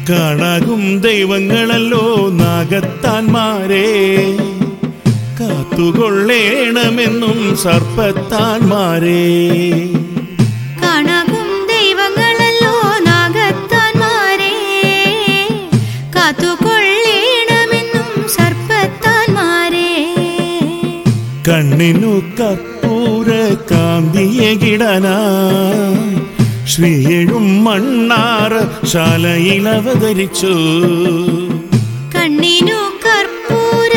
കാണാകും ദൈവങ്ങളല്ലോ നാഗത്താന്മാരെ കാത്തുകൊള്ളേണമെന്നും സർപ്പത്താന്മാരെ കാണാകും ദൈവങ്ങളല്ലോ നാഗത്താന്മാരെ കാത്തുകൊള്ളേണമെന്നും സർപ്പത്താന്മാരെ കണ്ണിനു കർപ്പൂര കാന്തിയകിടനായി ശ്രീയെഴും മണ്ണാറ് ശാലയിൽ അവതരിച്ചു കണ്ണിനു കർപ്പൂര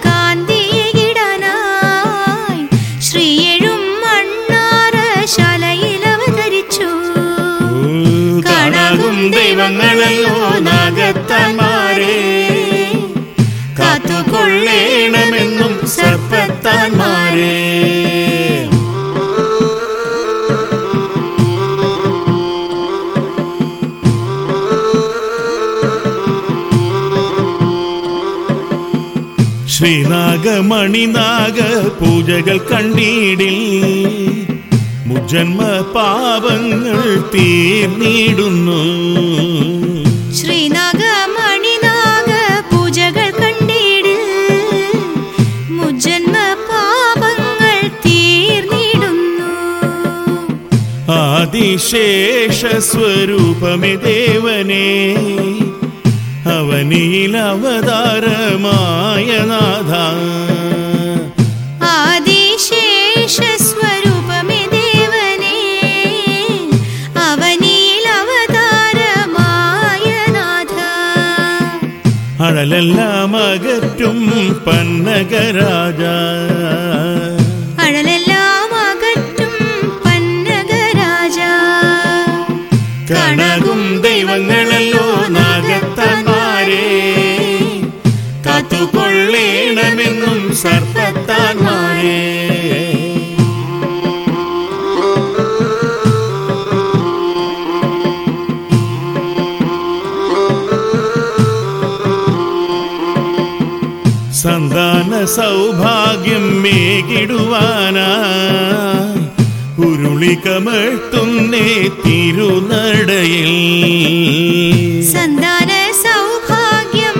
കാന്തിയിടാനായി ശ്രീയെഴും മണ്ണാറ ശാലയിൽ അവതരിച്ചു കാണാകും ദൈവങ്ങളല്ലോ നാഗത്താന്മാരെ കാത്തുകൊള്ളേണമെന്നും സർപ്പത്താന്മാരെ ശ്രീനാഗമണിനാഗ പൂജകൾ കണ്ടീടിൽ മുജന്മ പാപങ്ങൾ തീർന്നിടുന്നു ശ്രീനാഗമണിനാഗ പൂജകൾ കണ്ടിടിൽ മുജന്മ പാപങ്ങൾ തീർന്നിടുന്നു ആദിശേഷ സ്വരൂപമേ ദേവനേ അവനിൽ അവതാരമായ നാഥ ആദിശേഷ സ്വരൂപമേ ദേവനേ അവനിൽ അവതാരമായ നാഥ അഴലെല്ലാം അകറ്റും പന്നകരാജ അഴലെല്ലാം അകറ്റും പന്നകരാജ കണകും ദൈവങ്ങളല്ലോ നാഗത്താന്മാരെ കാത്തുകൊള്ളേണമെന്നും സർപ്പത്താന്മാരെ സന്താന സൗഭാഗ്യം മേകിടുവാനാ ഉരുളി കമഴ്ത്തുന്നേ തിരുനടയിൽ സന്താന സൗഭാഗ്യം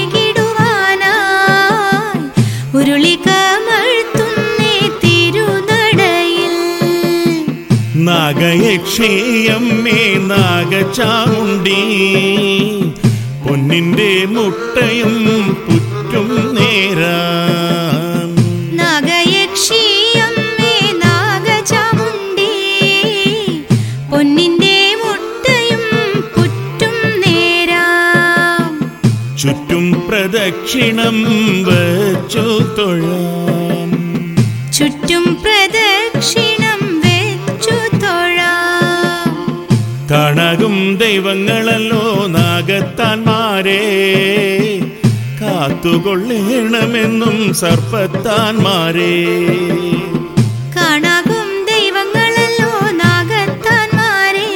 ഏകിടുവാനായി ഉരുളി കമഴ്ത്തുന്നേ തിരുനടയിൽ നാഗയക്ഷിയമ്മേ നാഗചാമുണ്ടി പൊന്നിന്റെ മുട്ടയും പുറ്റും നേരാം നാഗയക്ഷിയമ്മേ നാഗചാമുണ്ടി പൊന്നിന്റെ മുട്ടയും പുറ്റും നേരാം ചുറ്റും പ്രദക്ഷിണം വച്ചു തൊഴാം ചുറ്റും പ്രദക്ഷിണം വെച്ചു തൊഴാം കാണാകും ദൈവങ്ങളല്ലോ നാഗത്താന്മാരെ കാത്തുകൊള്ളേണമെന്നും സർപ്പത്താന്മാരെ കാണാകും ദൈവങ്ങളല്ലോ നാഗത്താന്മാരെ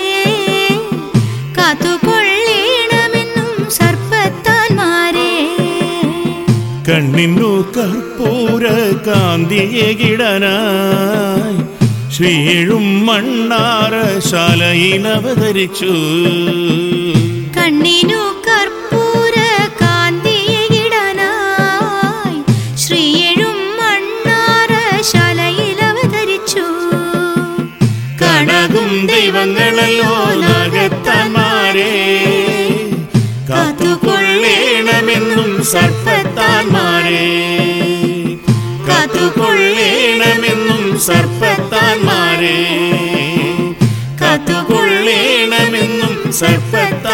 കാത്തുകൊള്ളേണമെന്നും സർപ്പത്താന്മാരെ കണ്ണിന്നു കർപ്പൂര കാന്തിയകിടനായി ശ്രീഴും മണ്ണാറ ശാലയിൽ അവതരിച്ചു കണ്ണിനു കർപ്പൂര കാന്തിയിടാനായി ശ്രീയെഴും മണ്ണാറ ശാലയിൽ അവതരിച്ചു കാണാകും ദൈവങ്ങളല്ലോ നാഗത്താന്മാരെ കാത്തുകൊള്ളേണമെന്നും സർപ്പത്താന്മാരെ കാത്തുകൊള്ളേണമെന്നും സർപ്പത്താന്മാരെ കാത്തുകൊള്ളേണമെന്നും സർപ്പത്താന്മാരെ